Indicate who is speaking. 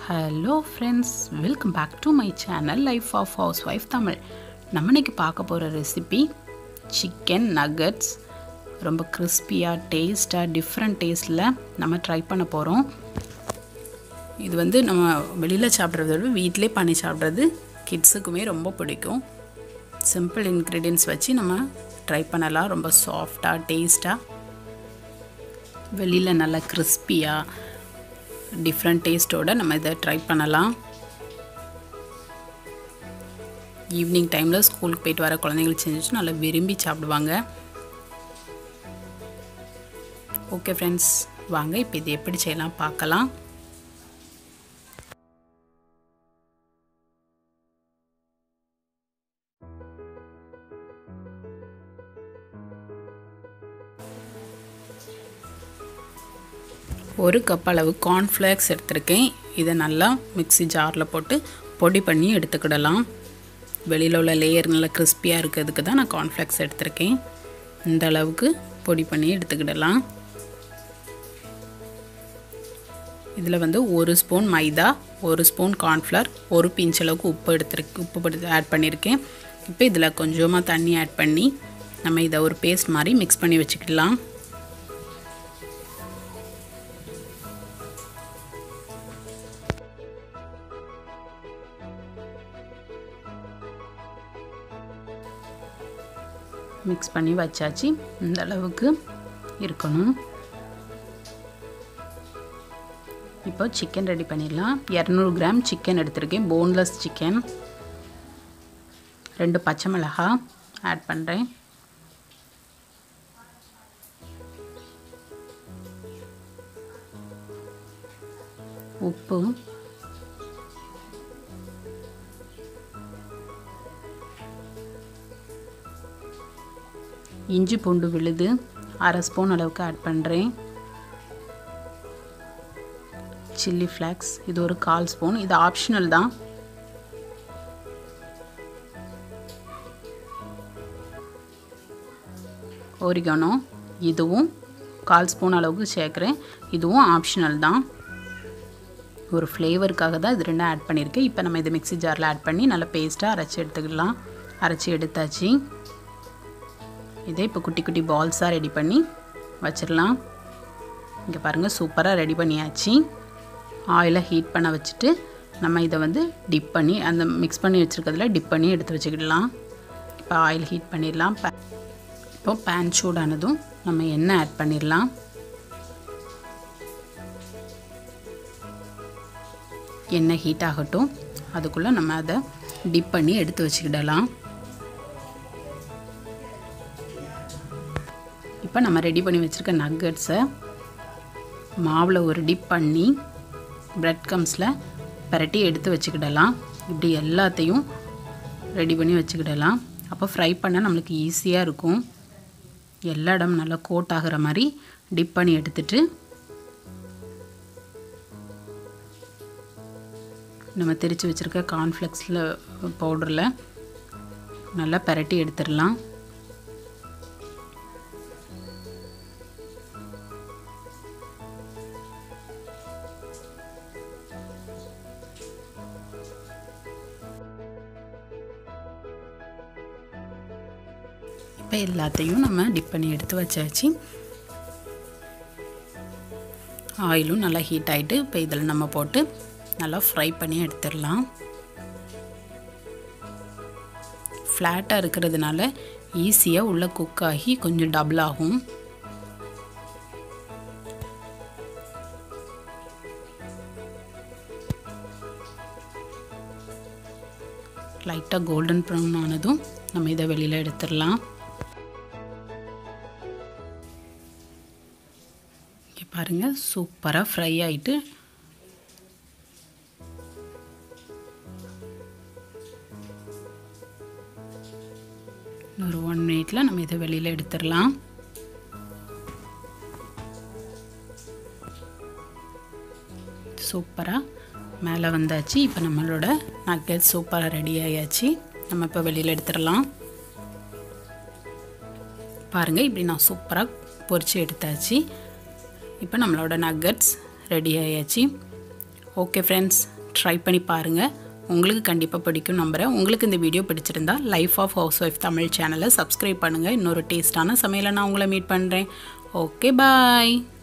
Speaker 1: hello friends welcome back to my channel life of housewife Tamil நம்ம இன்னைக்கு பார்க்க போகிற ரெசிபி சிக்கன் நகட்ஸ் ரொம்ப கிறிஸ்பியாக டேஸ்ட்டாக டிஃப்ரெண்ட் டேஸ்ட்டில் நம்ம ட்ரை பண்ண போகிறோம் இது வந்து நம்ம வெளியில் சாப்பிட்றத விட வீட்டிலே பண்ணி சாப்பிட்றது கிட்ஸுக்குமே ரொம்ப பிடிக்கும் சிம்பிள் இன்க்ரீடியன்ஸ் வச்சு நம்ம ட்ரை பண்ணலாம் ரொம்ப சாஃப்டாக டேஸ்ட்டாக வெளியில் நல்லா கிறிஸ்பியாக டிஃப்ரெண்ட் டேஸ்ட்டோடு நம்ம இதை ட்ரை பண்ணலாம் ஈவினிங் டைமில் ஸ்கூலுக்கு போயிட்டு வர குழந்தைங்களுக்கு செஞ்சுட்டு நல்லா விரும்பி சாப்பிடுவாங்க ஓகே ஃப்ரெண்ட்ஸ் வாங்க இப்போ இது எப்படி செய்யலாம் பார்க்கலாம் ஒரு கப் அளவு கார்ன்ஃப்ளேக்ஸ் எடுத்திருக்கேன் இதை நல்லா மிக்ஸி ஜாரில் போட்டு பொடி பண்ணி எடுத்துக்கிடலாம் வெளியில் உள்ள லேயர் நல்லா கிறிஸ்பியாக இருக்கிறதுக்கு தான் நான் கார்ன்ஃப்ளேக்ஸ் எடுத்திருக்கேன் இந்த அளவுக்கு பொடி பண்ணி எடுத்துக்கிடலாம் இதில் வந்து ஒரு ஸ்பூன் மைதா ஒரு ஸ்பூன் கார்ன்ஃப்ளவர் ஒரு பிஞ்ச் அளவுக்கு உப்பு எடுத்துருக்கு உப்பு எடுத்து ஆட் பண்ணியிருக்கேன் இப்போ இதில் கொஞ்சமாக தண்ணி ஆட் பண்ணி நம்ம இதை ஒரு பேஸ்ட் மாதிரி மிக்ஸ் பண்ணி வச்சுக்கிடலாம் மிக்ஸ் பண்ணி வச்சாச்சு இந்த அளவுக்கு இருக்கணும் இப்போ சிக்கன் ரெடி பண்ணிடலாம் இரநூறு கிராம் சிக்கன் எடுத்திருக்கேன் போன்லெஸ் சிக்கன் ரெண்டு பச்சை மிளகா ஆட் பண்ணுறேன் உப்பு இஞ்சி பூண்டு விழுது அரை ஸ்பூன் அளவுக்கு ஆட் பண்ணுறேன் சில்லி ஃப்ளாக்ஸ் இது ஒரு கால் ஸ்பூன் இது ஆப்ஷனல் தான் ஒரிகனோ இதுவும் கால் ஸ்பூன் அளவுக்கு சேர்க்குறேன் இதுவும் ஆப்ஷனல் தான் ஒரு ஃப்ளேவருக்காக தான் இது ரெண்டும் ஆட் பண்ணியிருக்கேன் இப்போ நம்ம இதை மிக்ஸி ஜாரில் ஆட் பண்ணி நல்லா பேஸ்ட்டாக அரைச்சி எடுத்துக்கலாம் அரைச்சி எடுத்தாச்சு இதை இப்போ குட்டி குட்டி பால்ஸாக ரெடி பண்ணி வச்சிடலாம் இங்கே பாருங்கள் சூப்பராக ரெடி பண்ணியாச்சு ஆயிலை ஹீட் பண்ண வச்சுட்டு நம்ம இதை வந்து டிப் பண்ணி அந்த மிக்ஸ் பண்ணி வச்சுருக்கிறதுல டிப் பண்ணி எடுத்து வச்சுக்கிடலாம் இப்போ ஆயில் ஹீட் பண்ணிடலாம் இப்போ பேன் சூடானதும் நம்ம எண்ணெய் ஆட் பண்ணிடலாம் எண்ணெய் ஹீட் ஆகட்டும் அதுக்குள்ளே நம்ம அதை டிப் பண்ணி எடுத்து வச்சுக்கிடலாம் இப்போ நம்ம ரெடி பண்ணி வச்சுருக்க நக்கட்ஸை மாவில் ஒரு டிப் பண்ணி ப்ரெட் கம்ஸில் பரட்டி எடுத்து வச்சுக்கிடலாம் இப்படி எல்லாத்தையும் ரெடி பண்ணி வச்சுக்கிடலாம் அப்போ ஃப்ரை பண்ண நம்மளுக்கு ஈஸியாக இருக்கும் எல்லா இடம் நல்லா கோட் ஆகிற மாதிரி டிப் பண்ணி எடுத்துட்டு நம்ம திரித்து வச்சுருக்க கார்ன்ஃப்ளெக்ஸில் பவுடரில் நல்லா பரட்டி எடுத்துடலாம் இப்போ எல்லாத்தையும் நம்ம டிப் பண்ணி எடுத்து வச்சாச்சு ஆயிலும் நல்லா ஹீட் ஆகிட்டு இப்போ இதில் நம்ம போட்டு நல்லா ஃப்ரை பண்ணி எடுத்துடலாம் ஃப்ளாட்டாக இருக்கிறதுனால ஈஸியாக உள்ளே குக் ஆகி கொஞ்சம் டபுள் ஆகும் லைட்டாக கோல்டன் ப்ரௌன் ஆனதும் நம்ம இதை வெளியில் எடுத்துடலாம் இங்கே பாருங்கள் சூப்பராக ஃப்ரை ஆகிட்டு ஒரு ஒன் மினிட்ல நம்ம இதை வெளியில் எடுத்துடலாம் சூப்பராக மேலே வந்தாச்சு இப்போ நம்மளோட நக்கெட் சூப்பராக ரெடி ஆயாச்சு நம்ம இப்போ வெளியில் எடுத்துடலாம் பாருங்கள் இப்படி நான் சூப்பராக பொரித்து எடுத்தாச்சு இப்போ நம்மளோட நக்கட்ஸ் ரெடி ஆயாச்சு ஓகே ஃப்ரெண்ட்ஸ் ட்ரை பண்ணி பாருங்கள் உங்களுக்கு கண்டிப்பாக பிடிக்கும் நம்புகிறேன் உங்களுக்கு இந்த வீடியோ பிடிச்சிருந்தா life of housewife Tamil சேனலை சப்ஸ்கிரைப் பண்ணுங்கள் இன்னொரு டேஸ்டான சமையலை நான் உங்களை மீட் பண்ணுறேன் ஓகே பாய்